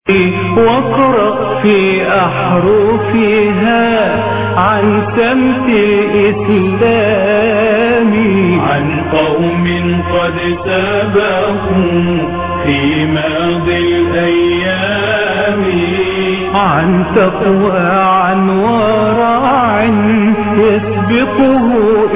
واقرأ في أحرفها عن سمت الإسلام عن قوم قد سبقوا في ماضي الأيام عن تقوى عن ورع يسبقه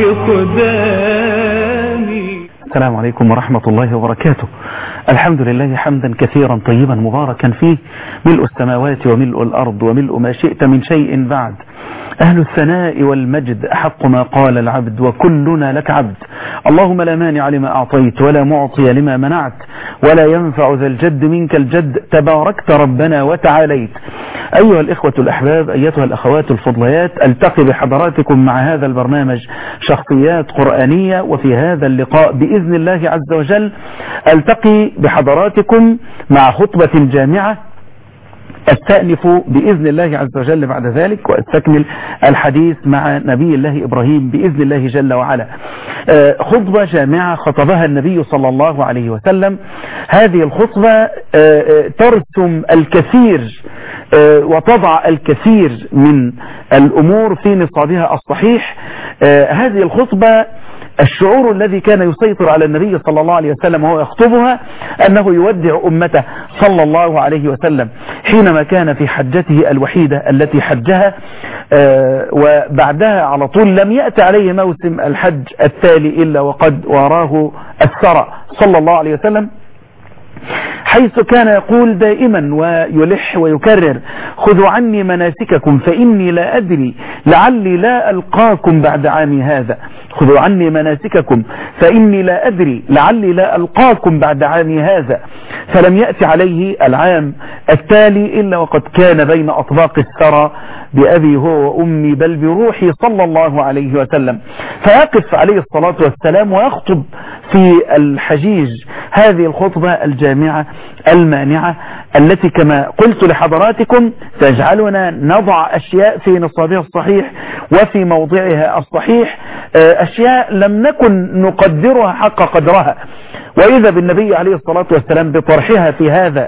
إقدامي السلام عليكم ورحمة الله وبركاته الحمد لله حمدا كثيرا طيبا مباركا فيه ملء السماوات وملء الأرض وملء ما شئت من شيء بعد أهل الثناء والمجد أحق ما قال العبد وكلنا لك عبد اللهم لا مانع لما أعطيت ولا معطي لما منعت ولا ينفع ذا الجد منك الجد تباركت ربنا وتعاليت أيها الإخوة الأحباب أيتها الأخوات الفضليات ألتقي بحضراتكم مع هذا البرنامج شخصيات قرآنية وفي هذا اللقاء بإذن الله عز وجل ألتقي بحضراتكم مع خطبة جامعة استأنف بإذن الله عز وجل بعد ذلك واستكمل الحديث مع نبي الله إبراهيم بإذن الله جل وعلا خطبة جامعة خطبها النبي صلى الله عليه وسلم هذه الخطبة ترسم الكثير وتضع الكثير من الأمور في نصابها الصحيح هذه الخطبة الشعور الذي كان يسيطر على النبي صلى الله عليه وسلم وهو يخطبها أنه يودع أمته صلى الله عليه وسلم حينما كان في حجته الوحيدة التي حجها وبعدها على طول لم يأتي عليه موسم الحج التالي إلا وقد وراه الثرى صلى الله عليه وسلم حيث كان يقول دائما ويلح ويكرر خذوا عني مناسككم فإني لا أدري لعلي لا ألقاكم بعد عامي هذا خذوا عني مناسككم فإني لا أدري لعلي لا ألقاكم بعد عامي هذا فلم يأتي عليه العام التالي إلا وقد كان بين أطباق الثرى بأبي هو وأمي بل بروحي صلى الله عليه وسلم فيقف عليه الصلاة والسلام ويخطب في الحجيج هذه الخطبة الجامعة المانعة التي كما قلت لحضراتكم تجعلنا نضع أشياء في نصابها الصحيح وفي موضعها الصحيح أشياء لم نكن نقدرها حق قدرها وإذا بالنبي عليه الصلاة والسلام بطرحها في هذا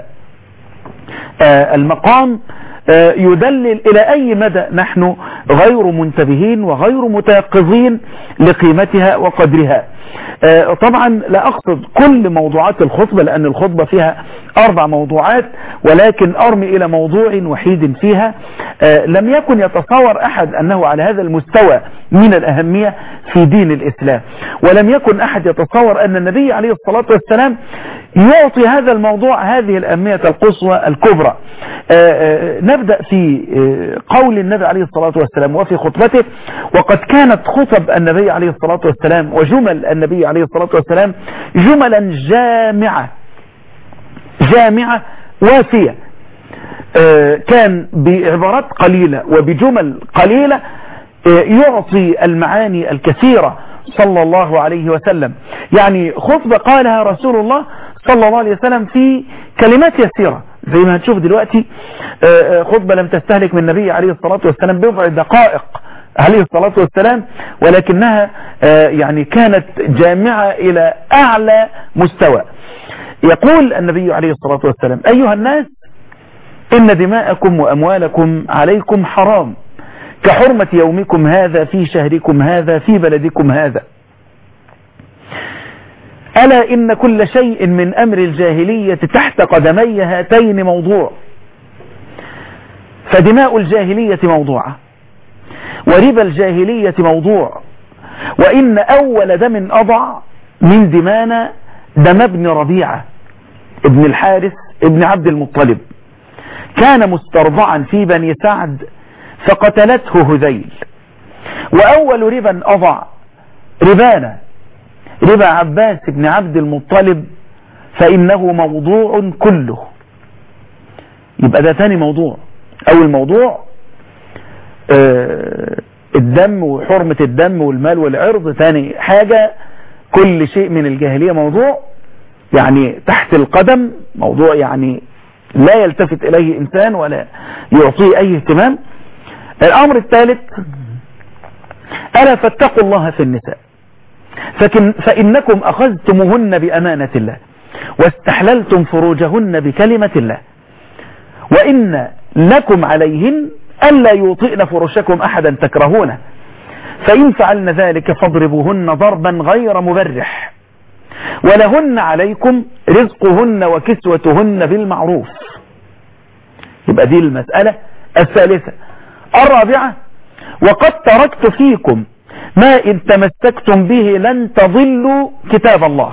المقام يدلل إلى أي مدى نحن غير منتبهين وغير متيقظين لقيمتها وقدرها طبعا لا أقصد كل موضوعات الخطبة لأن الخطبة فيها أربع موضوعات ولكن أرمي إلى موضوع وحيد فيها لم يكن يتصور أحد أنه على هذا المستوى من الأهمية في دين الإسلام ولم يكن أحد يتصور أن النبي عليه الصلاة والسلام يعطي هذا الموضوع هذه الأهمية القصوى الكبرى نبدأ في قول النبي عليه الصلاة والسلام وفي خطبته وقد كانت خطب النبي عليه الصلاة والسلام وجمل النبي عليه الصلاة والسلام جملا جامعة جامعة وافية كان بعبارات قليلة وبجمل قليلة يعطي المعاني الكثيرة صلى الله عليه وسلم يعني خطبة قالها رسول الله صلى الله عليه وسلم في كلمات يسيرة زي ما هتشوف دلوقتي خطبة لم تستهلك من النبي عليه الصلاة والسلام بضع دقائق عليه الصلاة والسلام ولكنها يعني كانت جامعة إلى أعلى مستوى يقول النبي عليه الصلاة والسلام أيها الناس إن دماءكم وأموالكم عليكم حرام كحرمة يومكم هذا في شهركم هذا في بلدكم هذا ألا إن كل شيء من أمر الجاهلية تحت قدمي هاتين موضوع فدماء الجاهلية موضوعة وربا الجاهلية موضوع وإن أول دم أضع من دمانا دم ابن ربيعة ابن الحارث ابن عبد المطلب كان مسترضعا في بني سعد فقتلته هذيل وأول ربا أضع ربانا ربا عباس بن عبد المطلب فإنه موضوع كله يبقى ده تاني موضوع أول موضوع آه الدم وحرمة الدم والمال والعرض تاني حاجة كل شيء من الجاهلية موضوع يعني تحت القدم موضوع يعني لا يلتفت إليه إنسان ولا يعطيه أي اهتمام الأمر الثالث ألا فاتقوا الله في النساء فكن فإنكم أخذتموهن بأمانة الله واستحللتم فروجهن بكلمة الله وإن لكم عليهن ألا يوطئن فرشكم أحدا تكرهونه فإن فعلن ذلك فاضربوهن ضربا غير مبرح ولهن عليكم رزقهن وكسوتهن بالمعروف يبقى دي المسألة الثالثة الرابعة وقد تركت فيكم ما إن تمسكتم به لن تضلوا كتاب الله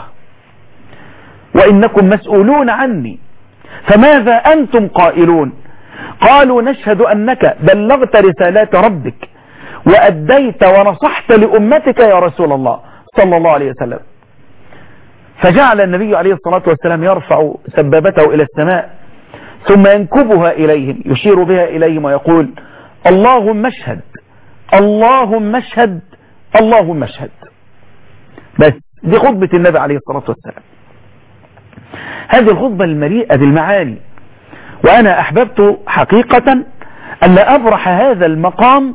وإنكم مسؤولون عني فماذا أنتم قائلون قالوا نشهد أنك بلغت رسالات ربك وأديت ونصحت لأمتك يا رسول الله صلى الله عليه وسلم فجعل النبي عليه الصلاة والسلام يرفع سبابته إلى السماء ثم ينكبها إليهم يشير بها إليهم ويقول اللهم اشهد اللهم اشهد اللهم اشهد بس دي خطبة النبي عليه الصلاة والسلام هذه الخطبة المليئة بالمعاني وأنا أحببت حقيقة أن لا أبرح هذا المقام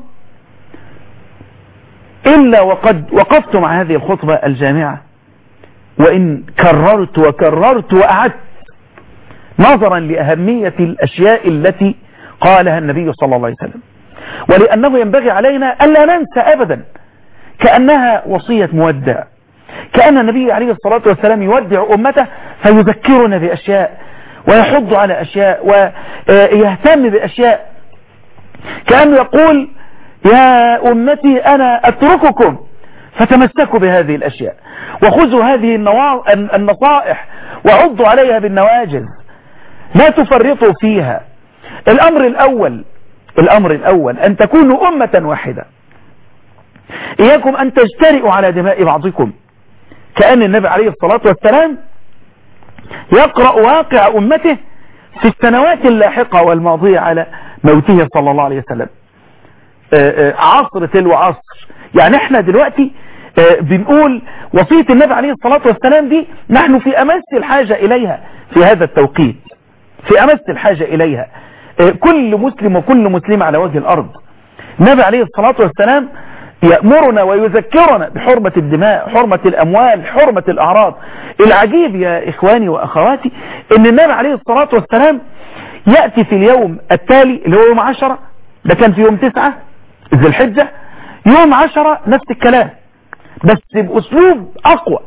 إلا وقد وقفت مع هذه الخطبة الجامعة وإن كررت وكررت وأعدت نظرا لأهمية الأشياء التي قالها النبي صلى الله عليه وسلم ولأنه ينبغي علينا ألا ننسى أبدا كأنها وصية مودع كأن النبي عليه الصلاة والسلام يودع أمته فيذكرنا بأشياء ويحض على أشياء ويهتم بأشياء كأنه يقول يا أمتي أنا أترككم فتمسكوا بهذه الأشياء وخذوا هذه النصائح وعضوا عليها بالنواجز لا تفرطوا فيها الأمر الأول الأمر الأول أن تكونوا أمة واحدة إياكم أن تجترئوا على دماء بعضكم كأن النبي عليه الصلاة والسلام يقرأ واقع أمته في السنوات اللاحقة والماضية على موته صلى الله عليه وسلم عصر تلو عصر يعني احنا دلوقتي بنقول وصية النبي عليه الصلاة والسلام دي نحن في أمس الحاجة إليها في هذا التوقيت في أمس الحاجة إليها كل مسلم وكل مسلم على وجه الأرض النبي عليه الصلاة والسلام يأمرنا ويذكرنا بحرمة الدماء حرمة الأموال حرمة الأعراض العجيب يا إخواني وأخواتي أن النبي عليه الصلاة والسلام يأتي في اليوم التالي اللي هو يوم عشرة ده كان في يوم تسعة ذي الحجة يوم عشرة نفس الكلام بس بأسلوب أقوى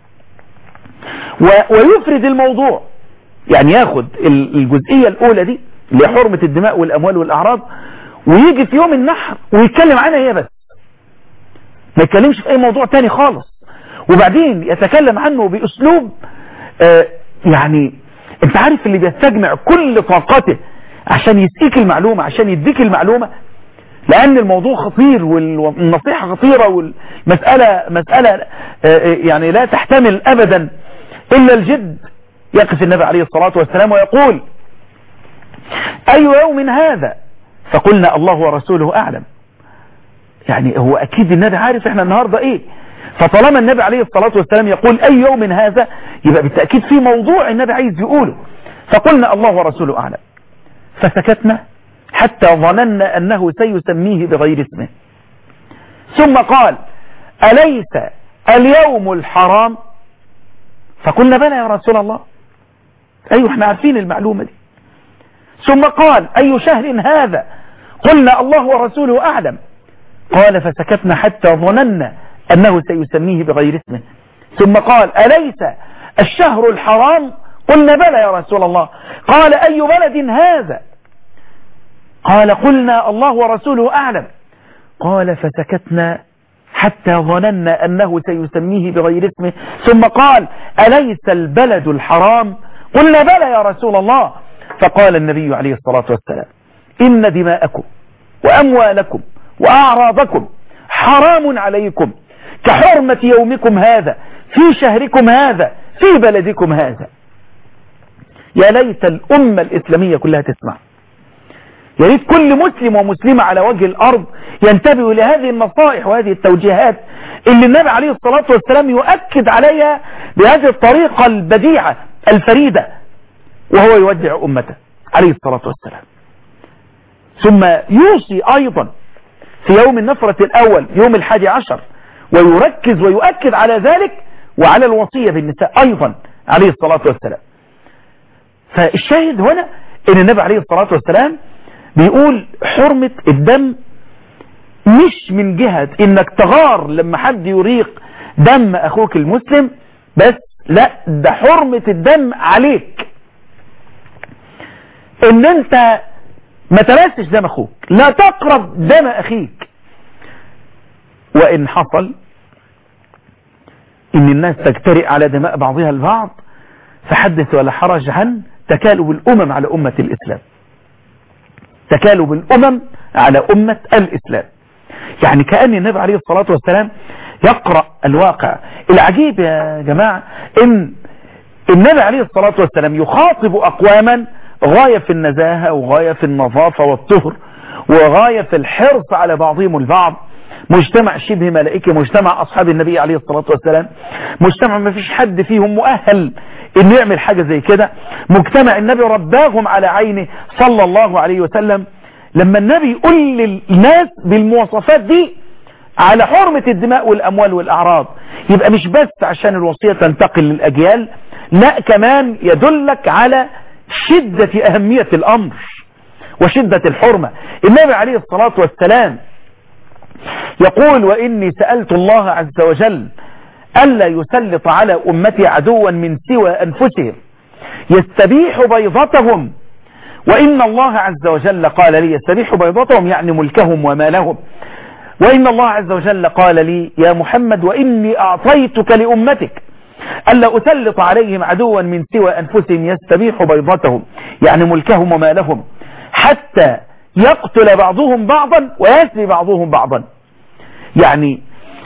ويفرد الموضوع يعني ياخد الجزئية الأولى دي اللي حرمة الدماء والأموال والأعراض ويجي في يوم النحر ويتكلم عنها هي بس ما يتكلمش في أي موضوع تاني خالص وبعدين يتكلم عنه بأسلوب آه يعني انت عارف اللي بيستجمع كل طاقته عشان يسقيك المعلومة عشان يديك المعلومة لأن الموضوع خطير والنصيحة خطيرة والمسألة مسألة يعني لا تحتمل أبدا إلا الجد يقف النبي عليه الصلاة والسلام ويقول أي يوم هذا فقلنا الله ورسوله أعلم يعني هو أكيد النبي عارف إحنا النهاردة إيه فطالما النبي عليه الصلاة والسلام يقول أي يوم هذا يبقى بالتأكيد في موضوع النبي عايز يقوله فقلنا الله ورسوله أعلم فسكتنا حتى ظننا أنه سيسميه بغير اسمه ثم قال أليس اليوم الحرام فقلنا بلى يا رسول الله أيوة احنا عارفين المعلومة دي ثم قال أي شهر هذا قلنا الله ورسوله أعلم قال فسكتنا حتى ظننا أنه سيسميه بغير اسمه ثم قال أليس الشهر الحرام قلنا بلى يا رسول الله قال أي بلد هذا قال قلنا الله ورسوله أعلم قال فسكتنا حتى ظننا أنه سيسميه بغير اسمه ثم قال أليس البلد الحرام قلنا بلى يا رسول الله فقال النبي عليه الصلاة والسلام إن دماءكم وأموالكم وأعراضكم حرام عليكم كحرمة يومكم هذا في شهركم هذا في بلدكم هذا يا ليت الأمة الإسلامية كلها تسمع يا ريت كل مسلم ومسلمة على وجه الأرض ينتبهوا لهذه النصائح وهذه التوجيهات اللي النبي عليه الصلاة والسلام يؤكد عليها بهذه الطريقة البديعة الفريدة وهو يودع أمته عليه الصلاة والسلام ثم يوصي أيضا في يوم النفرة الأول يوم الحادي عشر ويركز ويؤكد على ذلك وعلى الوصية بالنساء أيضا عليه الصلاة والسلام فالشاهد هنا ان النبي عليه الصلاة والسلام بيقول حرمة الدم مش من جهة انك تغار لما حد يريق دم اخوك المسلم بس لا ده حرمة الدم عليك ان انت ما تمسش دم اخوك لا تقرب دم اخيك وان حصل ان الناس تجترئ على دماء بعضها البعض فحدث ولا حرج عن تكالب الامم على امة الاسلام تكالب الامم على امة الاسلام يعني كأن النبي عليه الصلاة والسلام يقرأ الواقع العجيب يا جماعة ان النبي عليه الصلاة والسلام يخاطب اقواما غاية في النزاهة وغاية في النظافة والطهر وغاية في الحرص على بعضهم البعض مجتمع شبه ملائكي مجتمع أصحاب النبي عليه الصلاة والسلام مجتمع ما فيش حد فيهم مؤهل انه يعمل حاجة زي كده مجتمع النبي رباهم على عينه صلى الله عليه وسلم لما النبي يقول للناس بالمواصفات دي على حرمة الدماء والأموال والأعراض يبقى مش بس عشان الوصية تنتقل للأجيال لا كمان يدلك على شدة أهمية الأمر وشدة الحرمة النبي عليه الصلاة والسلام يقول وإني سألت الله عز وجل ألا يسلط على أمتي عدوا من سوى أنفسهم يستبيح بيضتهم وإن الله عز وجل قال لي يستبيح بيضتهم يعني ملكهم ومالهم وإن الله عز وجل قال لي يا محمد وإني أعطيتك لأمتك ألا أسلط عليهم عدوا من سوى أنفسهم يستبيح بيضتهم يعني ملكهم ومالهم حتى يقتل بعضهم بعضا ويسري بعضهم بعضا يعني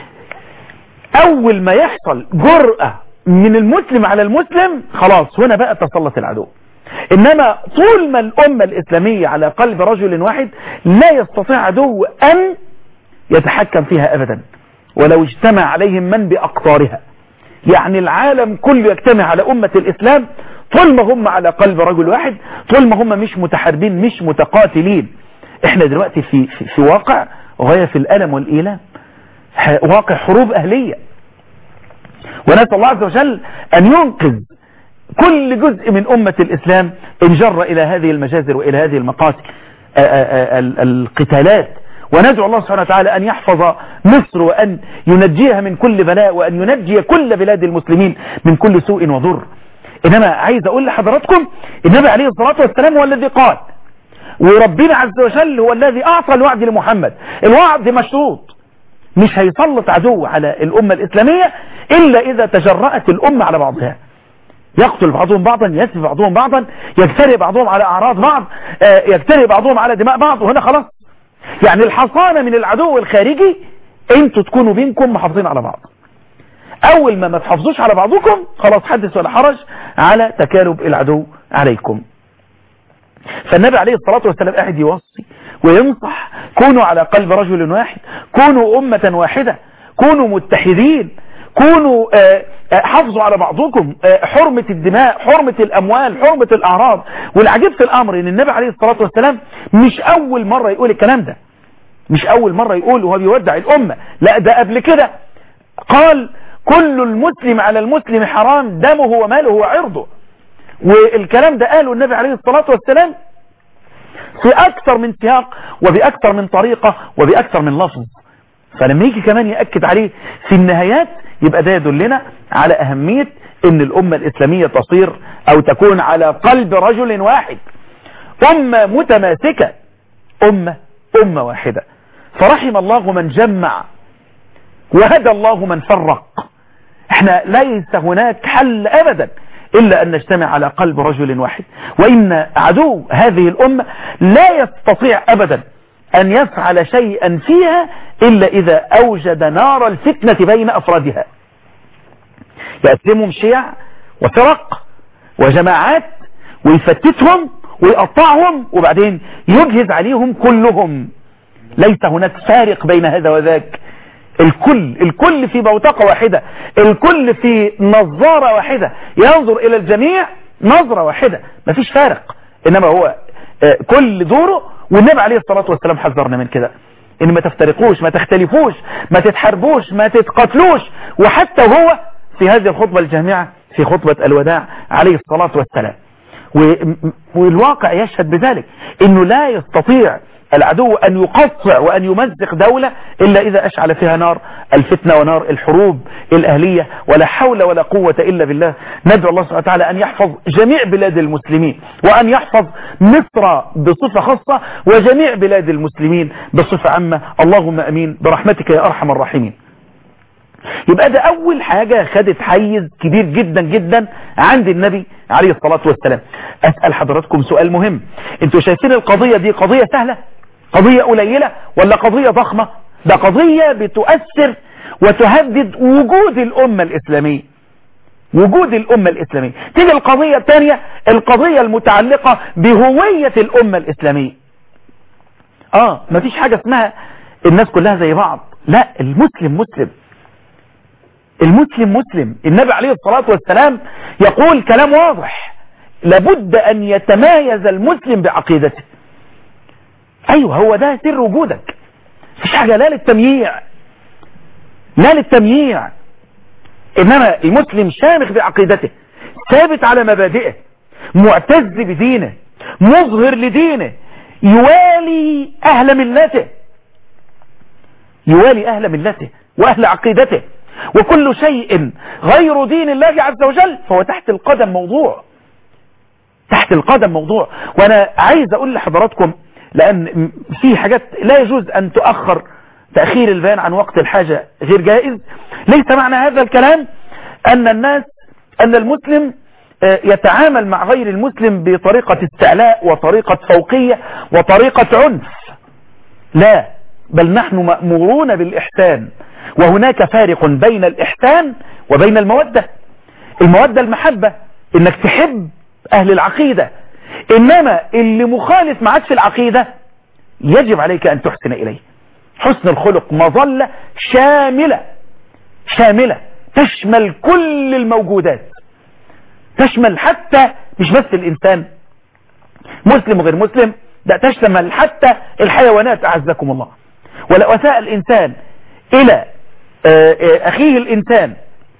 أول ما يحصل جرأة من المسلم على المسلم خلاص هنا بقى تسلط العدو إنما طول ما الأمة الإسلامية على قلب رجل واحد لا يستطيع عدو أن يتحكم فيها أبدا ولو اجتمع عليهم من بأقطارها يعني العالم كله يجتمع على أمة الإسلام طول ما هم على قلب رجل واحد طول ما هم مش متحاربين مش متقاتلين احنا دلوقتي في, في, في واقع غاية في الألم والإيلام واقع حروب أهلية ونسأل الله عز وجل أن ينقذ كل جزء من أمة الإسلام إن جر إلى هذه المجازر وإلى هذه المقاتل القتالات وندعو الله سبحانه وتعالى أن يحفظ مصر وأن ينجيها من كل بلاء وأن ينجي كل بلاد المسلمين من كل سوء وضر إنما عايز أقول لحضراتكم النبي عليه الصلاة والسلام هو الذي قال وربنا عز وجل هو الذي أعطى الوعد لمحمد الوعد مشروط مش هيسلط عدو على الأمة الإسلامية إلا إذا تجرأت الأمة على بعضها يقتل بعضهم بعضا يسفي بعضهم بعضا يجترئ بعضهم على أعراض بعض يجترئ بعضهم على دماء بعض وهنا خلاص يعني الحصانة من العدو الخارجي انتوا تكونوا بينكم محافظين على بعض اول ما ما تحافظوش على بعضكم خلاص حدث ولا حرج على تكالب العدو عليكم فالنبي عليه الصلاة والسلام قاعد يوصي وينصح كونوا على قلب رجل واحد كونوا أمة واحدة كونوا متحدين كونوا حافظوا على بعضكم حرمة الدماء حرمة الأموال حرمة الأعراض والعجيب في الأمر ان النبي عليه الصلاة والسلام مش أول مرة يقول الكلام ده مش أول مرة يقول وهو بيودع الأمة لا ده قبل كده قال كل المسلم على المسلم حرام دمه وماله وعرضه والكلام ده قاله النبي عليه الصلاة والسلام في أكثر من سياق وبأكثر من طريقة وبأكثر من لفظ فلما يجي كمان يأكد عليه في النهايات يبقى ده يدلنا على أهمية ان الأمة الإسلامية تصير أو تكون على قلب رجل واحد أمة متماسكة أمة أمة واحدة فرحم الله من جمع وهدى الله من فرق احنا ليس هناك حل أبدا إلا أن نجتمع على قلب رجل واحد وإن عدو هذه الأمة لا يستطيع أبدا أن يفعل شيئا فيها إلا إذا أوجد نار الفتنة بين أفرادها يقسمهم شيع وفرق وجماعات ويفتتهم ويقطعهم وبعدين يجهز عليهم كلهم ليس هناك فارق بين هذا وذاك الكل الكل في بوتقة واحدة الكل في نظارة واحدة ينظر إلى الجميع نظرة واحدة مفيش فارق إنما هو كل دوره والنبي عليه الصلاة والسلام حذرنا من كده إن ما تفترقوش ما تختلفوش ما تتحاربوش ما تتقتلوش وحتى هو في هذه الخطبة الجامعة في خطبة الوداع عليه الصلاة والسلام والواقع يشهد بذلك انه لا يستطيع العدو ان يقطع وان يمزق دولة الا اذا اشعل فيها نار الفتنة ونار الحروب الاهلية ولا حول ولا قوة الا بالله ندعو الله سبحانه وتعالى ان يحفظ جميع بلاد المسلمين وان يحفظ مصر بصفة خاصة وجميع بلاد المسلمين بصفة عامة اللهم امين برحمتك يا ارحم الراحمين يبقى ده اول حاجة خدت حيز كبير جدا جدا عند النبي عليه الصلاة والسلام اسأل حضراتكم سؤال مهم انتوا شايفين القضية دي قضية سهلة قضية قليلة ولا قضية ضخمة ده قضية بتؤثر وتهدد وجود الامة الاسلامية وجود الامة الاسلامية تيجي القضية الثانية القضية المتعلقة بهوية الامة الاسلامية اه مفيش حاجة اسمها الناس كلها زي بعض لا المسلم مسلم المسلم مسلم النبي عليه الصلاة والسلام يقول كلام واضح لابد أن يتمايز المسلم بعقيدته أيوه هو ده سر وجودك مفيش حاجة لا للتمييع لا للتمييع إنما المسلم شامخ بعقيدته ثابت على مبادئه معتز بدينه مظهر لدينه يوالي أهل ملته يوالي أهل ملته وأهل عقيدته وكل شيء غير دين الله عز وجل فهو تحت القدم موضوع تحت القدم موضوع وانا عايز اقول لحضراتكم لان في حاجات لا يجوز ان تؤخر تأخير البيان عن وقت الحاجة غير جائز ليس معنى هذا الكلام ان الناس ان المسلم يتعامل مع غير المسلم بطريقة استعلاء وطريقة فوقية وطريقة عنف لا بل نحن مأمورون بالإحسان وهناك فارق بين الإحسان وبين المودة المودة المحبة انك تحب اهل العقيدة انما اللي مخالف معك في العقيدة يجب عليك ان تحسن اليه حسن الخلق مظلة شاملة شاملة تشمل كل الموجودات تشمل حتى مش بس الانسان مسلم وغير مسلم ده تشمل حتى الحيوانات اعزكم الله ولو اساء الانسان الى اخيه الانسان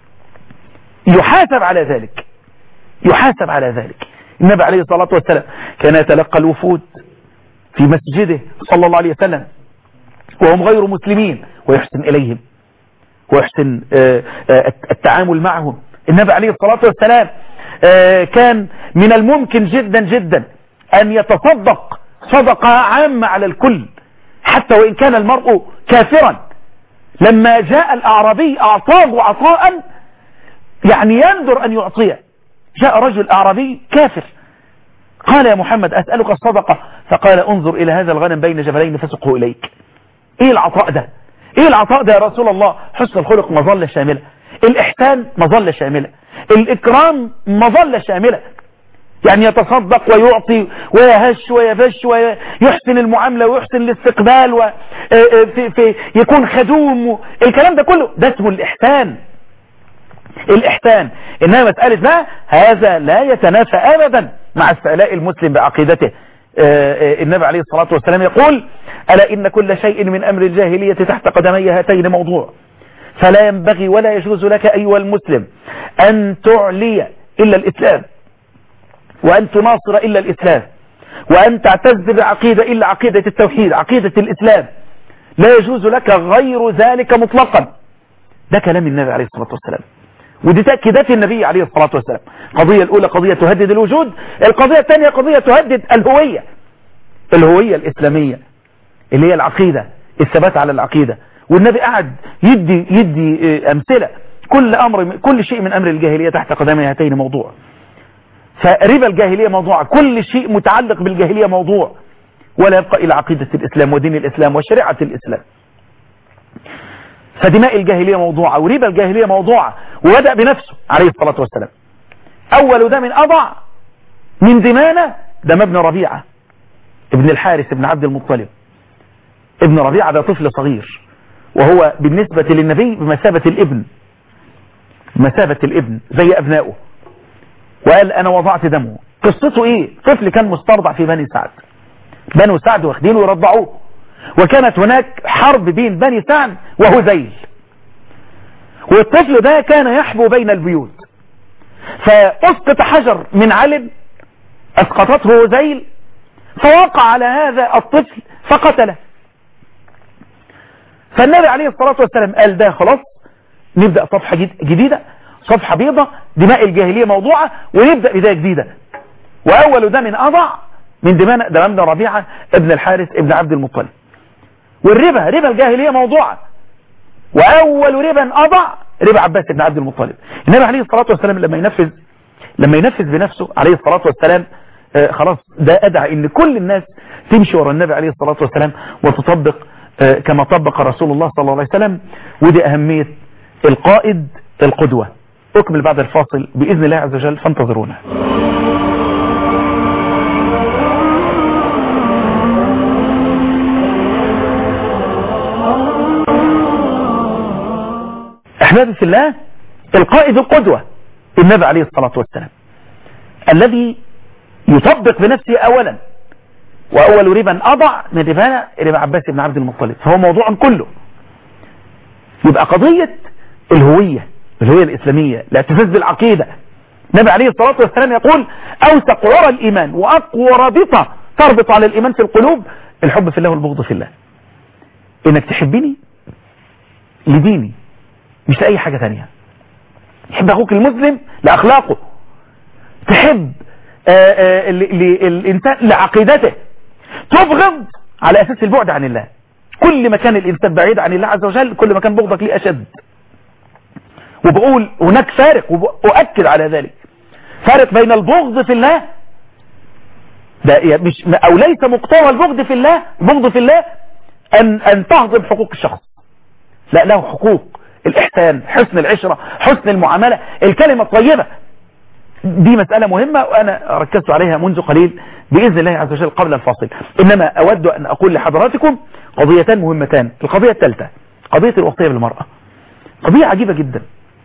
يحاسب على ذلك يحاسب على ذلك النبي عليه الصلاة والسلام كان يتلقى الوفود في مسجده صلى الله عليه وسلم وهم غير مسلمين ويحسن إليهم ويحسن التعامل معهم النبي عليه الصلاة والسلام كان من الممكن جدا جدا أن يتصدق صدقة عامة على الكل حتى وإن كان المرء كافرا لما جاء الأعرابي أعطاه عطاء يعني يندر أن يعطيه جاء رجل أعرابي كافر قال يا محمد أسألك الصدقة فقال انظر إلى هذا الغنم بين جبلين فسقه إليك إيه العطاء ده إيه العطاء ده يا رسول الله حسن الخلق مظلة شاملة الإحسان مظلة شاملة الإكرام مظلة شاملة يعني يتصدق ويعطي ويهش ويفش ويحسن المعاملة ويحسن الاستقبال وفي في يكون خدوم الكلام ده كله ده اسمه الإحسان الإحسان إنما مسألة ما هذا لا يتنافى أبدا مع استعلاء المسلم بعقيدته النبي عليه الصلاة والسلام يقول ألا إن كل شيء من أمر الجاهلية تحت قدمي هاتين موضوع فلا ينبغي ولا يجوز لك أيها المسلم أن تعلي إلا الإسلام وأن تناصر إلا الإسلام وأن تعتز بعقيدة إلا عقيدة التوحيد عقيدة الإسلام لا يجوز لك غير ذلك مطلقا ده كلام النبي عليه الصلاة والسلام ودي تأكيدات النبي عليه الصلاة والسلام القضية الأولى قضية تهدد الوجود القضية الثانية قضية تهدد الهوية الهوية الإسلامية اللي هي العقيدة الثبات على العقيدة والنبي قعد يدي يدي أمثلة كل أمر كل شيء من أمر الجاهلية تحت قدمي هاتين موضوع فربا الجاهلية موضوع كل شيء متعلق بالجاهلية موضوع ولا يبقى إلى عقيدة الإسلام ودين الإسلام وشريعة الإسلام فدماء الجاهلية موضوعة وربا الجاهلية موضوعة وبدأ بنفسه عليه الصلاة والسلام أول دم أضع من دمانة دم ابن ربيعة ابن الحارث ابن عبد المطلب ابن ربيعة ده طفل صغير وهو بالنسبة للنبي بمثابة الابن بمثابة الابن زي أبنائه وقال أنا وضعت دمه قصته إيه طفل كان مسترضع في بني سعد بنو سعد واخدينه ويرضعوه وكانت هناك حرب بين بني سعد وهذيل والطفل ده كان يحبو بين البيوت فأسقط حجر من علم اسقطته هزيل فوقع على هذا الطفل فقتله فالنبي عليه الصلاة والسلام قال ده خلاص نبدأ صفحة جديدة صفحة بيضة دماء الجاهلية موضوعة ونبدأ بداية جديدة وأول دم أضع من دماء دمامنا ربيعة ابن الحارث ابن عبد المطلب والربا ربا الجاهلية موضوعة وأول ربا أضع ربا عباس بن عبد المطلب النبي عليه الصلاة والسلام لما ينفذ لما ينفذ بنفسه عليه الصلاة والسلام آه خلاص ده أدعى ان كل الناس تمشي ورا النبي عليه الصلاة والسلام وتطبق آه كما طبق رسول الله صلى الله عليه وسلم ودي أهمية القائد القدوة أكمل بعد الفاصل بإذن الله عز وجل فانتظرونا أحبابي في الله القائد القدوة النبي عليه الصلاة والسلام الذي يطبق بنفسه أولا وأول ربا أضع من ربانا ربا عباس بن عبد المطلب فهو موضوع كله يبقى قضية الهوية الهوية الإسلامية الاعتزاز بالعقيدة النبي عليه الصلاة والسلام يقول أوثق عرى الإيمان وأقوى رابطة تربط على الإيمان في القلوب الحب في الله والبغض في الله إنك تحبني لديني مش لأي حاجة تانية تحب أخوك المسلم لأخلاقه تحب آآ آآ الإنسان لعقيدته تبغض على أساس البعد عن الله كل ما كان الإنسان بعيد عن الله عز وجل كل ما كان بغضك ليه أشد وبقول هناك فارق وأؤكد على ذلك فارق بين البغض في الله ده مش أو ليس مقتضى البغض في الله البغض في الله أن, أن تهضم حقوق الشخص لا له حقوق الإحسان حسن العشرة حسن المعاملة الكلمة الطيبة دي مسألة مهمة وأنا ركزت عليها منذ قليل بإذن الله عز وجل قبل الفاصل إنما أود أن أقول لحضراتكم قضيتان مهمتان القضية الثالثة قضية الوصية بالمرأة قضية عجيبة جدا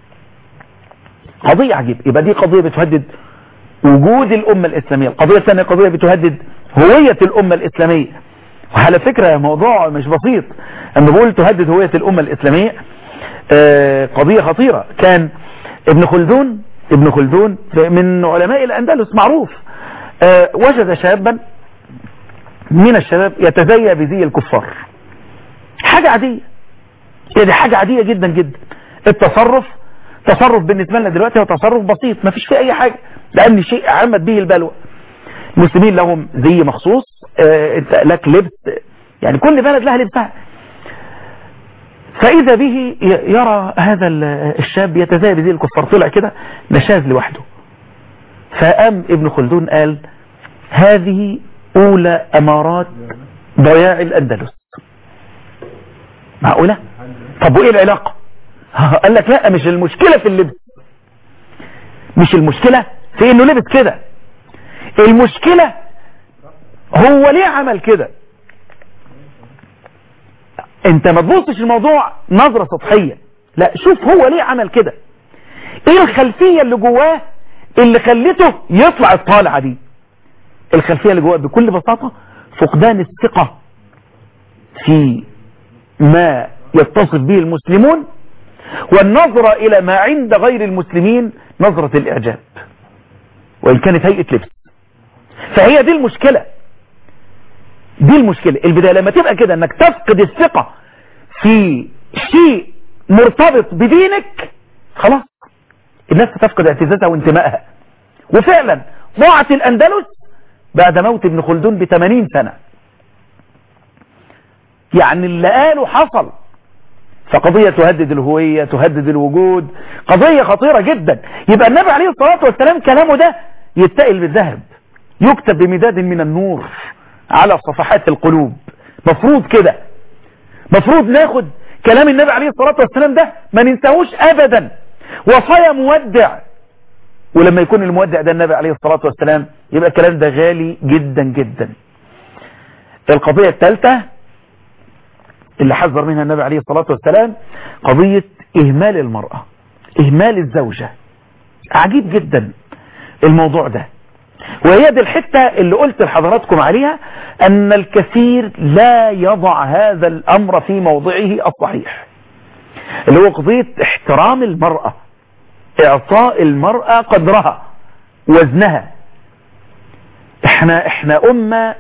قضية عجيبة يبقى دي قضية بتهدد وجود الأمة الإسلامية القضية الثانية قضية بتهدد هوية الأمة الإسلامية وعلى فكرة موضوع مش بسيط أنا بقول تهدد هوية الأمة الإسلامية آه قضية خطيرة كان ابن خلدون ابن خلدون من علماء الأندلس معروف آه وجد شابا من الشباب يتزيى بزي الكفار حاجة عادية يعني حاجة عادية جدا جدا التصرف تصرف بالنسبة لنا دلوقتي هو تصرف بسيط ما فيش فيه اي حاجة لان شيء عمت به البلوى المسلمين لهم زي مخصوص آه انت لك لبس يعني كل بلد لها لبسها فاذا به يرى هذا الشاب يتزايد بزي الكفار طلع كده نشاز لوحده فقام ابن خلدون قال هذه اولى امارات ضياع الاندلس معقولة طب وايه العلاقة قال لك لا مش المشكلة في اللبس مش المشكلة في انه لبس كده المشكلة هو ليه عمل كده انت ما تبصش الموضوع نظرة سطحية لا شوف هو ليه عمل كده ايه الخلفية اللي جواه اللي خلته يطلع الطالعة دي الخلفية اللي جواه بكل بساطة فقدان الثقة في ما يتصف به المسلمون والنظرة إلى ما عند غير المسلمين نظرة الإعجاب وإن كانت هيئة لبس فهي دي المشكلة دي المشكلة البداية لما تبقى كده انك تفقد الثقة في شيء مرتبط بدينك خلاص الناس تفقد اعتزازها وانتمائها وفعلا ضاعت الأندلس بعد موت ابن خلدون ب 80 سنة يعني اللي قاله حصل فقضية تهدد الهوية تهدد الوجود قضية خطيرة جدا يبقى النبي عليه الصلاة والسلام كلامه ده يتقل بالذهب يكتب بمداد من النور على صفحات القلوب مفروض كده مفروض ناخد كلام النبي عليه الصلاة والسلام ده ما ننساهوش ابدا وصايا مودع ولما يكون المودع ده النبي عليه الصلاة والسلام يبقى الكلام ده غالي جدا جدا القضية الثالثة اللي حذر منها النبي عليه الصلاة والسلام قضية إهمال المرأة إهمال الزوجة عجيب جدا الموضوع ده وهي دي الحتة اللي قلت لحضراتكم عليها أن الكثير لا يضع هذا الأمر في موضعه الصحيح اللي هو قضية احترام المرأة إعطاء المرأة قدرها وزنها احنا احنا امة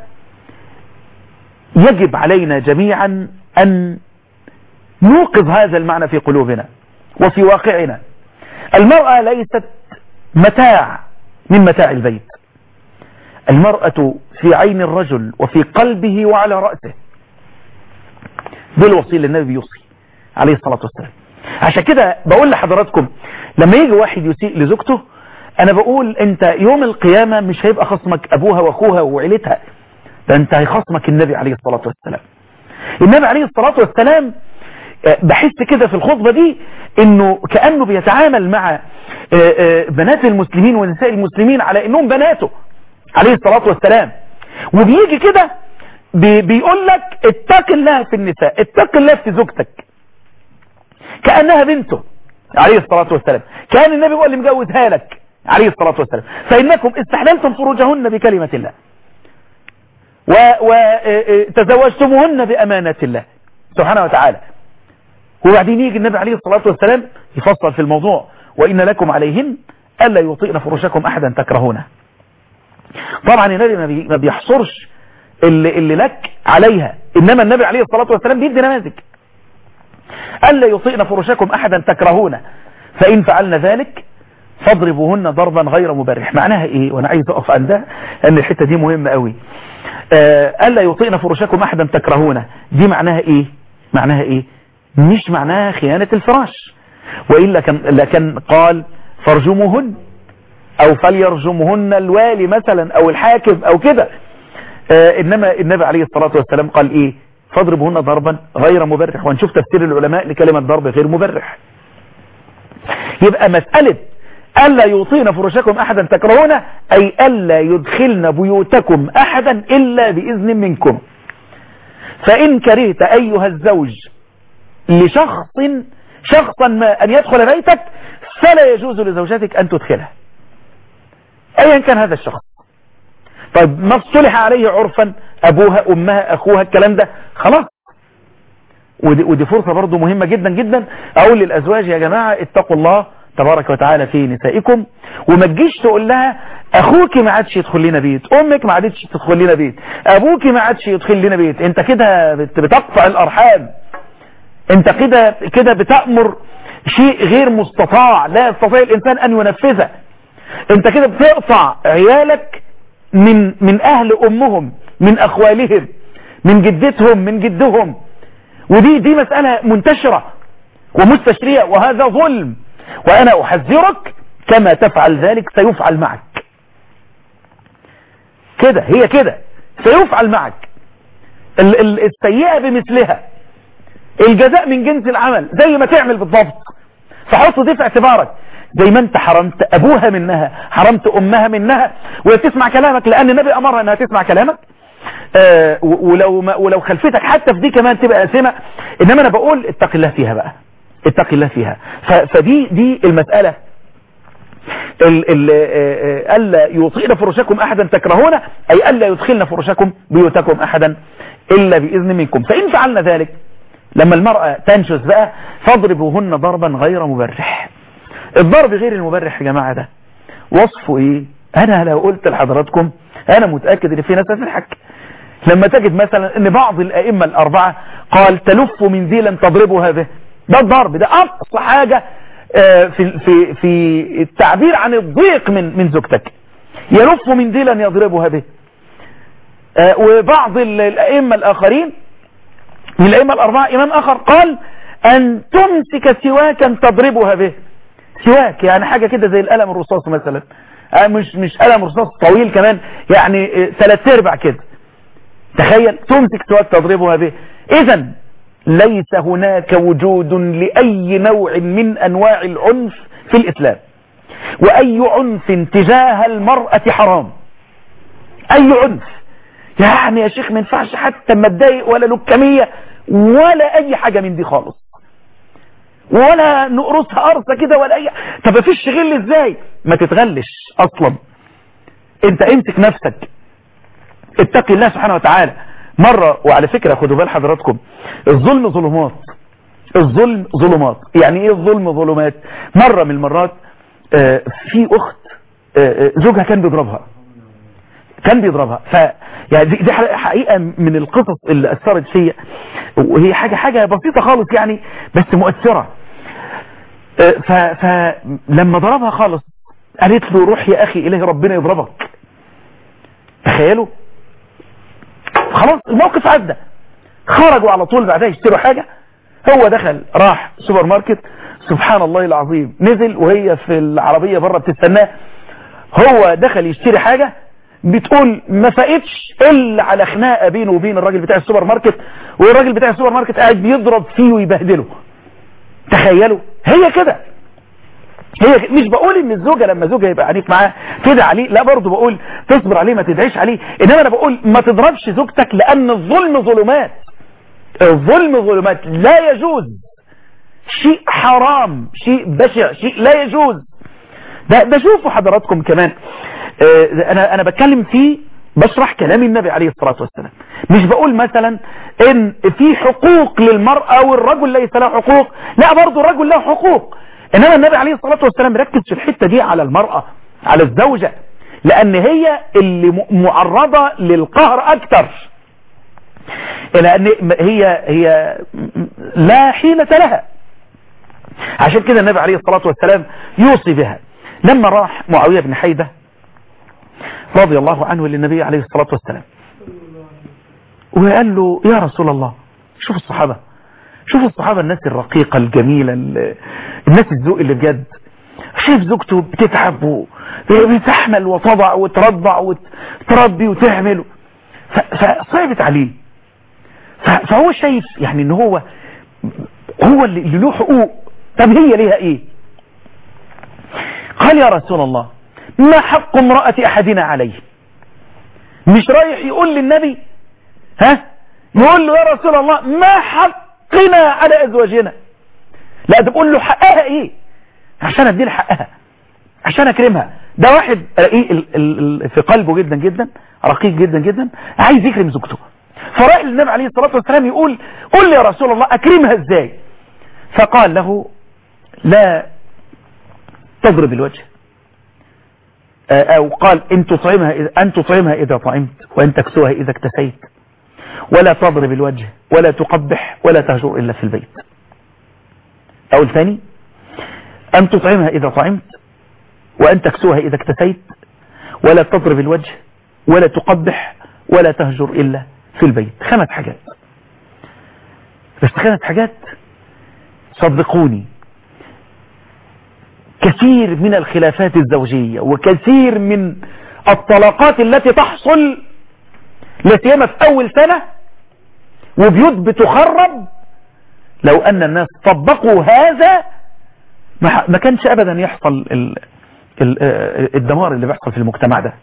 يجب علينا جميعا ان نوقظ هذا المعنى في قلوبنا وفي واقعنا المرأة ليست متاع من متاع البيت المرأة في عين الرجل وفي قلبه وعلى رأسه دي الوصية اللي النبي بيوصي عليه الصلاة والسلام عشان كده بقول لحضراتكم لما يجي واحد يسيء لزوجته انا بقول انت يوم القيامة مش هيبقى خصمك ابوها واخوها وعيلتها ده انت هيخصمك النبي عليه الصلاة والسلام النبي عليه الصلاة والسلام بحس كده في الخطبة دي انه كأنه بيتعامل مع بنات المسلمين ونساء المسلمين على انهم بناته عليه الصلاة والسلام وبيجي كده بيقول لك اتق الله في النساء اتق الله في زوجتك كأنها بنته عليه الصلاة والسلام كان النبي هو اللي مجوزها لك عليه الصلاة والسلام فإنكم استحللتم فروجهن بكلمة الله وتزوجتموهن بأمانة الله سبحانه وتعالى وبعدين يجي النبي عليه الصلاة والسلام يفصل في الموضوع وإن لكم عليهن ألا يطيئن فرشكم أحدا تكرهونه طبعا النبي ما بيحصرش اللي, اللي لك عليها إنما النبي عليه الصلاة والسلام بيدي نماذج ألا يطيئن فرشكم أحدا تكرهونه فإن فعلن ذلك فاضربوهن ضربا غير مبرح معناها إيه وأنا عايز أقف عندها أن الحتة دي مهمة قوي ألا يطيئن فرشكم أحدا تكرهونه دي معناها إيه معناها إيه مش معناها خيانة الفراش وإلا كان, لكن قال فارجموهن أو فليرجمهن الوالي مثلا أو الحاكم أو كده آه إنما النبي عليه الصلاة والسلام قال إيه فاضربهن ضربا غير مبرح ونشوف تفسير العلماء لكلمة ضرب غير مبرح يبقى مسألة ألا يوطين فرشكم أحدا تكرهونه أي ألا يدخلن بيوتكم أحدا إلا بإذن منكم فإن كرهت أيها الزوج لشخص شخصا ما أن يدخل بيتك فلا يجوز لزوجتك أن تدخله أيا كان هذا الشخص طيب ما اصطلح عليه عرفا أبوها أمها أخوها الكلام ده خلاص ودي, ودي فرصة برضو مهمة جدا جدا أقول للأزواج يا جماعة اتقوا الله تبارك وتعالى في نسائكم وما تجيش تقول لها اخوك ما عادش يدخل لنا بيت امك ما عادتش تدخل لنا بيت ابوك ما عادش يدخل لنا بيت انت كده بتقطع الارحام انت كده كده بتأمر شيء غير مستطاع لا يستطيع الانسان ان ينفذه انت كده بتقطع عيالك من من اهل امهم من اخوالهم من جدتهم من جدهم ودي دي مسألة منتشرة ومستشرية وهذا ظلم وانا احذرك كما تفعل ذلك سيفعل معك كده هي كده سيفعل معك السيئة بمثلها الجزاء من جنس العمل زي ما تعمل بالضبط فحط دي في اعتبارك زي ما انت حرمت ابوها منها حرمت امها منها وهي تسمع كلامك لان النبي امرها انها تسمع كلامك آه ولو ما ولو خلفتك حتى في دي كمان تبقى اسمة انما انا بقول اتق الله فيها بقى اتق الله فيها فدي دي المسألة ألا يطيئن فرشكم أحدا تكرهونه أي ألا يدخلن فرشكم بيوتكم أحدا إلا بإذن منكم فإن فعلنا ذلك لما المرأة تنشز بقى فاضربوهن ضربا غير مبرح الضرب غير المبرح يا جماعة ده وصفه ايه انا لو قلت لحضراتكم انا متأكد ان في ناس هتضحك لما تجد مثلا ان بعض الائمة الاربعة قال تلف منزيلا تضربها به ده الضرب ده اقصى حاجة في في في التعبير عن الضيق من من زوجتك يلف منديلا يضربها به وبعض الائمة الاخرين من الائمة الاربعة امام اخر قال ان تمسك سواكا تضربها به سواك يعني حاجة كده زي القلم الرصاص مثلا مش مش قلم رصاص طويل كمان يعني ثلاث ارباع كده تخيل تمسك سواك تضربها به اذا ليس هناك وجود لأي نوع من أنواع العنف في الإسلام وأي عنف تجاه المرأة حرام أي عنف يعني يا شيخ ما ينفعش حتى ما تضايق ولا لكمية ولا أي حاجة من دي خالص ولا نقرصها قرصة كده ولا أي طب مفيش غل ازاي ما تتغلش أصلا انت امسك نفسك اتقي الله سبحانه وتعالى مرة وعلى فكرة خدوا بال حضراتكم الظلم ظلمات الظلم ظلمات يعني ايه الظلم ظلمات مرة من المرات آه في اخت آه زوجها كان بيضربها كان بيضربها ف يعني دي, دي حقيقة من القصص اللي أثرت فيا وهي حاجة حاجة بسيطة خالص يعني بس مؤثرة ف... فلما ضربها خالص قالت له روح يا أخي إلهي ربنا يضربك تخيلوا خلاص الموقف عدى خرجوا على طول بعدها يشتروا حاجة هو دخل راح سوبر ماركت سبحان الله العظيم نزل وهي في العربية بره بتستناه هو دخل يشتري حاجة بتقول ما فقتش الا على خناقه بينه وبين الراجل بتاع السوبر ماركت والراجل بتاع السوبر ماركت قاعد بيضرب فيه ويبهدله تخيلوا هي كده هي كده. مش بقول ان الزوجة لما زوجها يبقى عنيف معاه تدعي عليه لا برضه بقول تصبر عليه ما تدعيش عليه انما انا بقول ما تضربش زوجتك لان الظلم ظلمات الظلم ظلمات لا يجوز شيء حرام شيء بشع شيء لا يجوز ده, ده شوفوا حضراتكم كمان اه انا انا بتكلم فيه بشرح كلام النبي عليه الصلاة والسلام مش بقول مثلا ان في حقوق للمرأة والرجل ليس له حقوق لا برضو الرجل له حقوق انما النبي عليه الصلاة والسلام ركز في الحتة دي على المرأة على الزوجة لان هي اللي معرضة للقهر اكتر لان هي هي لا حيلة لها عشان كده النبي عليه الصلاة والسلام يوصي بها لما راح معاوية بن حيدة رضي الله عنه للنبي عليه الصلاة والسلام وقال له يا رسول الله شوف الصحابة شوف الصحابة الناس الرقيقة الجميلة الناس الذوق اللي بجد شايف زوجته بتتعب وبتحمل وتضع وترضع وتربي وتعمل فصعبت عليه فهو شايف يعني ان هو هو اللي له حقوق طب هي ليها ايه قال يا رسول الله ما حق امرأة احدنا عليه مش رايح يقول للنبي ها يقول له يا رسول الله ما حقنا على ازواجنا لا ده بقول له حقها ايه عشان ادي حقها عشان اكرمها ده واحد رقيق في قلبه جدا جدا رقيق جدا جدا عايز يكرم زوجته فراح للنبي عليه الصلاة والسلام يقول قل لي يا رسول الله اكرمها ازاي فقال له لا تضرب الوجه او قال ان تطعمها ان تطعمها اذا طعمت وان تكسوها اذا اكتسيت ولا تضرب الوجه ولا تقبح ولا تهجر الا في البيت او الثاني ان تطعمها اذا طعمت وان تكسوها اذا اكتسيت ولا تضرب الوجه ولا تقبح ولا تهجر الا في البيت خمس حاجات بس خمس حاجات صدقوني كثير من الخلافات الزوجية وكثير من الطلاقات التي تحصل لسيما في أول سنة وبيوت بتخرب لو أن الناس طبقوا هذا ما كانش أبدا يحصل الدمار اللي بيحصل في المجتمع ده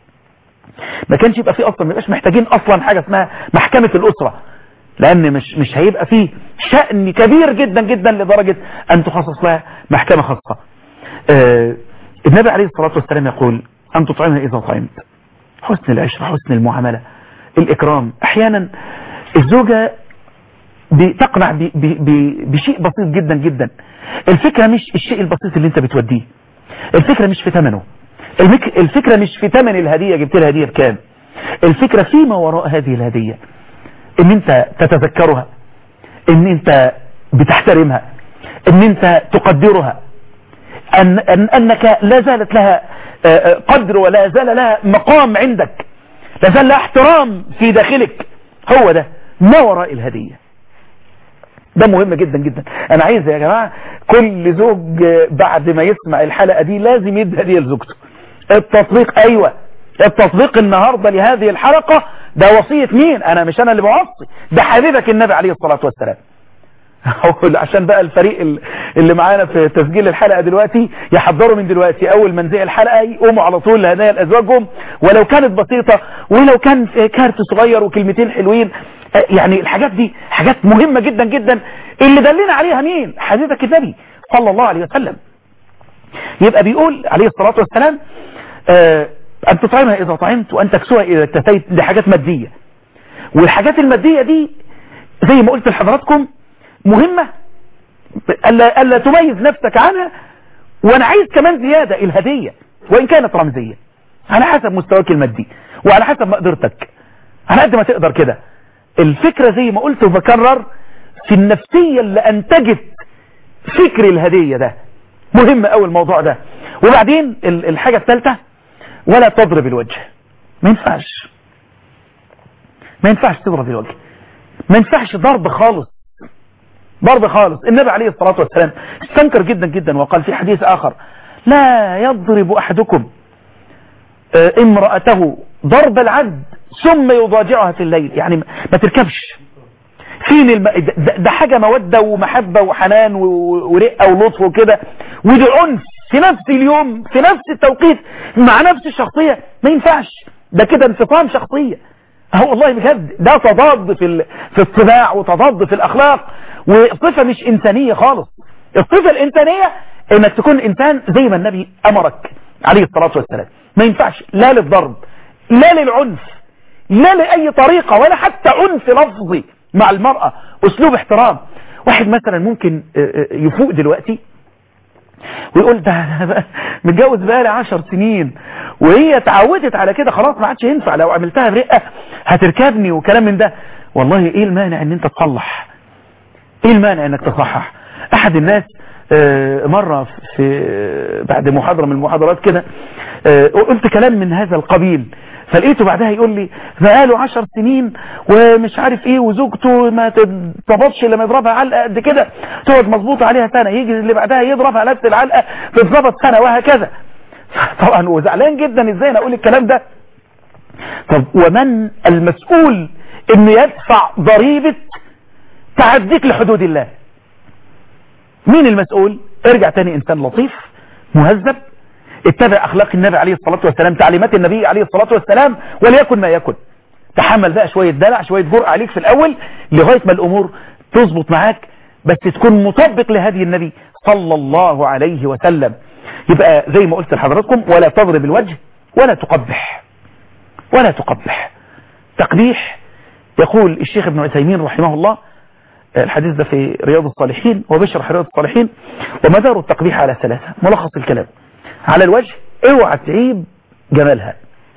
ما كانش يبقى فيه أصلا ما يبقاش محتاجين أصلا حاجة اسمها محكمة الأسرة لأن مش مش هيبقى فيه شأن كبير جدا جدا لدرجة أن تخصص لها محكمة خاصة آه النبي عليه الصلاة والسلام يقول أن تطعمها إذا طعمت حسن العشرة حسن المعاملة الإكرام أحيانا الزوجة بتقنع بي بي بي بشيء بسيط جدا جدا الفكرة مش الشيء البسيط اللي انت بتوديه الفكرة مش في ثمنه الفكرة مش في ثمن الهدية جبت لها هدية بكام الفكرة فيما وراء هذه الهدية ان انت تتذكرها ان انت بتحترمها ان انت تقدرها أن أن أنك لا زالت لها قدر ولا زال لها مقام عندك لا زال لها احترام في داخلك هو ده ما وراء الهدية ده مهم جدا جدا انا عايز يا جماعة كل زوج بعد ما يسمع الحلقة دي لازم يدي هدية لزوجته التطبيق ايوه التطبيق النهاردة لهذه الحلقة ده وصية مين انا مش انا اللي بوصي ده حبيبك النبي عليه الصلاة والسلام عشان بقى الفريق اللي معانا في تسجيل الحلقة دلوقتي يحضروا من دلوقتي اول ما نزع الحلقة يقوموا على طول لهدايا لازواجهم ولو كانت بسيطة ولو كان كارت صغير وكلمتين حلوين يعني الحاجات دي حاجات مهمة جدا جدا اللي دلنا عليها مين حبيبك النبي صلى الله عليه وسلم يبقى بيقول عليه الصلاة والسلام آه أن تطعمها إذا طعمت وأن تكسوها إذا اكتسيت دي حاجات مادية والحاجات المادية دي زي ما قلت لحضراتكم مهمة ألا, ألا تميز نفسك عنها وأنا عايز كمان زيادة الهدية وإن كانت رمزية على حسب مستواك المادي وعلى حسب مقدرتك على قد ما تقدر كده الفكرة زي ما قلت وبكرر في النفسية اللي انتجت فكر الهدية ده مهم قوي الموضوع ده وبعدين الحاجة الثالثة ولا تضرب الوجه ما ينفعش ما ينفعش تضرب الوجه ما ينفعش ضرب خالص ضرب خالص النبي عليه الصلاة والسلام استنكر جدا جدا وقال في حديث آخر لا يضرب أحدكم امرأته ضرب العبد ثم يضاجعها في الليل يعني ما تركبش فين الم... ده, ده حاجة مودة ومحبة وحنان ورقة ولطف وكده ودي عنف في نفس اليوم في نفس التوقيت مع نفس الشخصية ما ينفعش ده كده انفصام شخصية هو والله بجد ده تضاد في ال... في الطباع وتضاد في الأخلاق وصفة مش إنسانية خالص الصفة الإنسانية إنك تكون إنسان زي ما النبي أمرك عليه الصلاة والسلام ما ينفعش لا للضرب لا للعنف لا لأي طريقة ولا حتى عنف لفظي مع المرأة أسلوب احترام واحد مثلا ممكن يفوق دلوقتي ويقول ده متجوز بقالي عشر سنين وهي اتعودت على كده خلاص ما عادش ينفع لو عملتها برقة هتركبني وكلام من ده والله ايه المانع ان انت تصلح ايه المانع انك تصحح احد الناس مرة في بعد محاضرة من المحاضرات كده قلت كلام من هذا القبيل فلقيته بعدها يقول لي بقاله عشر سنين ومش عارف ايه وزوجته ما تتظبطش لما يضربها علقة قد كده تقعد مظبوطة عليها سنة يجي اللي بعدها يضربها نفس العلقة تتظبط سنة وهكذا طبعا وزعلان جدا ازاي انا اقول الكلام ده طب ومن المسؤول انه يدفع ضريبة تعديك لحدود الله مين المسؤول ارجع تاني انسان لطيف مهذب اتبع اخلاق النبي عليه الصلاة والسلام تعليمات النبي عليه الصلاة والسلام وليكن ما يكن تحمل بقى شوية دلع شوية جرأة عليك في الاول لغاية ما الامور تظبط معاك بس تكون مطبق لهدي النبي صلى الله عليه وسلم يبقى زي ما قلت لحضراتكم ولا تضرب الوجه ولا تقبح ولا تقبح تقبيح يقول الشيخ ابن عثيمين رحمه الله الحديث ده في رياض الصالحين وبشرح رياض الصالحين ومدار التقبيح على ثلاثة ملخص الكلام على الوجه اوعى تعيب جمالها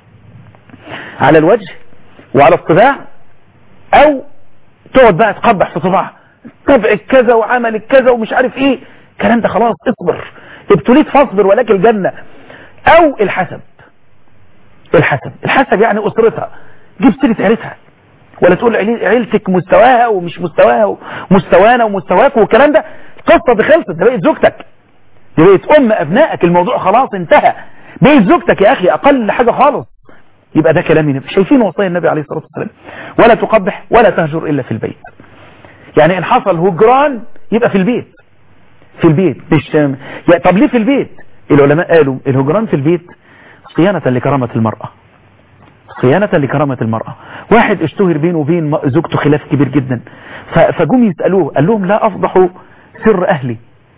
على الوجه وعلى الطباع او تقعد بقى تقبح في طباعها طبعك كذا وعملك كذا ومش عارف ايه الكلام ده خلاص اصبر ابتليت فاصبر ولك الجنة او الحسب الحسب الحسب يعني اسرتها جيب سيره عيلتها ولا تقول عيلتك مستواها ومش مستواها ومستوانا ومستواك والكلام ده القصة دي خلصت ده بقت زوجتك دي بقت ام ابنائك الموضوع خلاص انتهى بقت زوجتك يا اخي اقل حاجة خالص يبقى ده كلام النبي شايفين وصايا النبي عليه الصلاة والسلام ولا تقبح ولا تهجر الا في البيت يعني ان حصل هجران يبقى في البيت في البيت مش يعني طب ليه في البيت العلماء قالوا الهجران في البيت صيانة لكرامة المرأة صيانة لكرامة المرأة واحد اشتهر بينه وبين زوجته خلاف كبير جدا فجم يسألوه قال لهم لا أفضح سر أهلي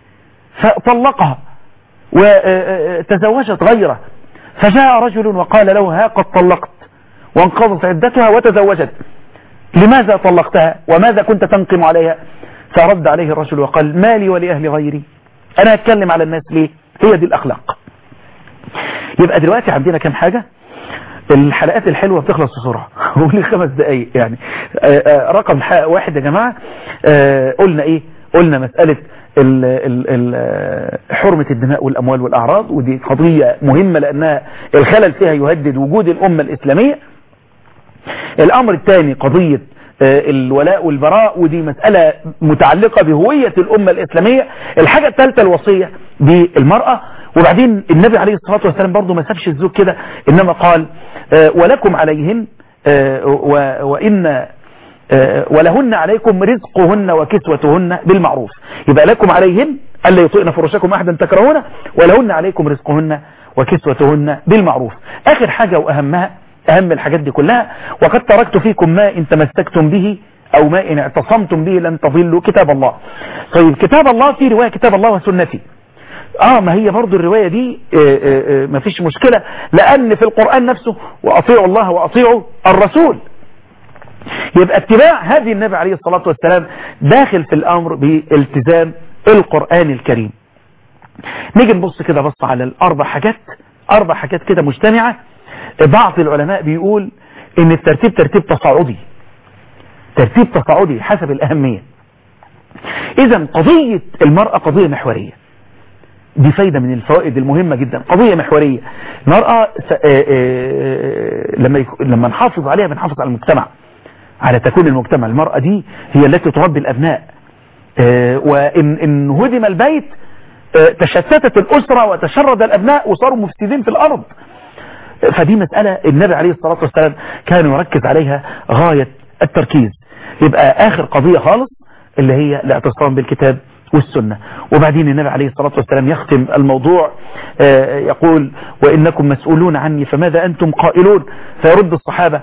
فطلقها وتزوجت غيره فجاء رجل وقال له ها قد طلقت وانقضت عدتها وتزوجت لماذا طلقتها وماذا كنت تنقم عليها فرد عليه الرجل وقال ما لي ولأهل غيري أنا أتكلم على الناس ليه هي دي الأخلاق يبقى دلوقتي عندنا كم حاجة الحلقات الحلوة بتخلص بسرعة قولي خمس دقايق يعني رقم واحد يا جماعة قلنا ايه قلنا مسألة ال ال ال حرمة الدماء والأموال والأعراض ودي قضية مهمة لأنها الخلل فيها يهدد وجود الأمة الإسلامية الأمر الثاني قضية الولاء والبراء ودي مسألة متعلقة بهوية الأمة الإسلامية الحاجة الثالثة الوصية بالمرأة وبعدين النبي عليه الصلاة والسلام برضو ما سابش الزوج كده إنما قال ولكم عليهن وإن ولهن عليكم رزقهن وكسوتهن بالمعروف يبقى لكم عليهن ألا يطئن فرشكم أحدا تكرهونه ولهن عليكم رزقهن وكسوتهن بالمعروف آخر حاجة وأهمها أهم الحاجات دي كلها وقد تركت فيكم ما إن تمسكتم به أو ما إن اعتصمتم به لن تضلوا كتاب الله طيب كتاب الله في رواية كتاب الله وسنتي اه ما هي برضو الرواية دي آآ آآ ما فيش مشكلة لأن في القرآن نفسه وأطيعوا الله وأطيعوا الرسول يبقى اتباع هذه النبي عليه الصلاة والسلام داخل في الأمر بالتزام القرآن الكريم نيجي نبص كده بص على الأربع حاجات أربع حاجات كده مجتمعة بعض العلماء بيقول ان الترتيب ترتيب تصاعدي ترتيب تصاعدي حسب الأهمية إذا قضية المرأة قضية محورية دي فايدة من الفوائد المهمة جدا قضية محورية المرأة س... آآ آآ لما يك... لما نحافظ عليها بنحافظ على المجتمع على تكون المجتمع المرأة دي هي التي تربي الأبناء وإن إن هدم البيت تشتتت الأسرة وتشرد الأبناء وصاروا مفسدين في الأرض فدي مسألة النبي عليه الصلاة والسلام كان يركز عليها غاية التركيز يبقى آخر قضية خالص اللي هي الاعتصام بالكتاب والسنة وبعدين النبي عليه الصلاة والسلام يختم الموضوع يقول وإنكم مسؤولون عني فماذا أنتم قائلون فيرد الصحابة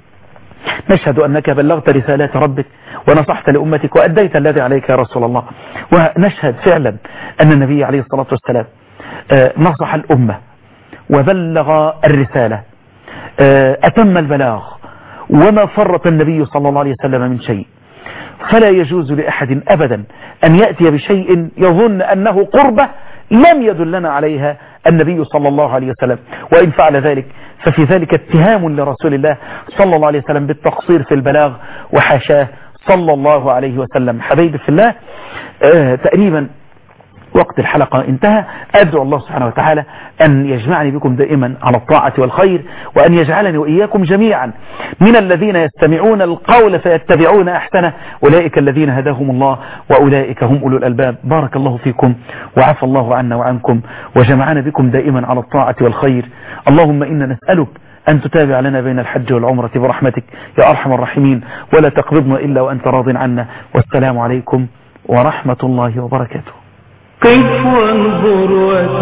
نشهد أنك بلغت رسالات ربك ونصحت لأمتك وأديت الذي عليك يا رسول الله ونشهد فعلا أن النبي عليه الصلاة والسلام نصح الأمة وبلغ الرسالة أتم البلاغ وما فرط النبي صلى الله عليه وسلم من شيء فلا يجوز لأحد أبدا أن يأتي بشيء يظن أنه قربة لم يدلنا عليها النبي صلى الله عليه وسلم وإن فعل ذلك ففي ذلك اتهام لرسول الله صلى الله عليه وسلم بالتقصير في البلاغ وحاشاه صلى الله عليه وسلم حبيبي في الله آه تقريبا وقت الحلقة انتهى أدعو الله سبحانه وتعالى أن يجمعني بكم دائما على الطاعة والخير وأن يجعلني وإياكم جميعا من الذين يستمعون القول فيتبعون أحسنه أولئك الذين هداهم الله وأولئك هم أولو الألباب بارك الله فيكم وعفى الله عنا وعنكم وجمعنا بكم دائما على الطاعة والخير اللهم إنا نسألك أن تتابع لنا بين الحج والعمرة برحمتك يا أرحم الراحمين ولا تقبضنا إلا وأنت راض عنا والسلام عليكم ورحمة الله وبركاته قف وانظر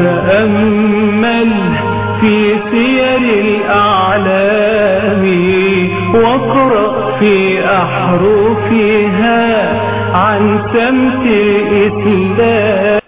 وتأمل في سير الأعلام واقرأ في أحرفها عن سمت الإسلام